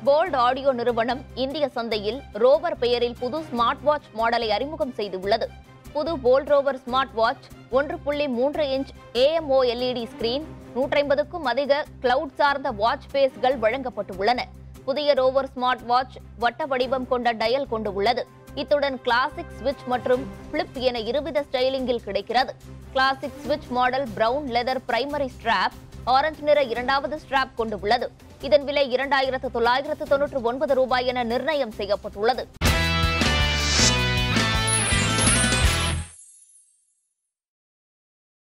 bolt audio நிறுவனம் இந்திய சந்தையில் ரோவர் பெயரில் புது ஸ்மார்ட் வாட்ச் மாடலை அறிமுகம் செய்துள்ளது புது போல்ட் ரோவர் ஸ்மார்ட் வாட்ச் ஒன்று புள்ளி மூன்று இன்ச் ஏஎம்ஓ எல்இடி ஸ்கிரீன் நூற்றைம்பதுக்கும் அதிக கிளவுட் சார்ந்த வாட்ச் பேஸ்கள் வழங்கப்பட்டுள்ளன புதிய ரோவர் ஸ்மார்ட் வாட்ச் வட்ட வடிவம் கொண்ட டயல் கொண்டு உள்ளது இத்துடன் கிளாசிக் ஸ்விட்ச் மற்றும் பிளிப் என இருவித ஸ்டைலிங்கில் கிடைக்கிறது கிளாசிக் ஸ்விட்ச் model brown leather primary strap orange நிற இரண்டாவது ஸ்ட்ராப் கொண்டு உள்ளது இதன் விலை இரண்டாயிரத்து தொள்ளாயிரத்து தொன்னூற்று ஒன்பது ரூபாய் என நிர்ணயம் செய்யப்பட்டுள்ளது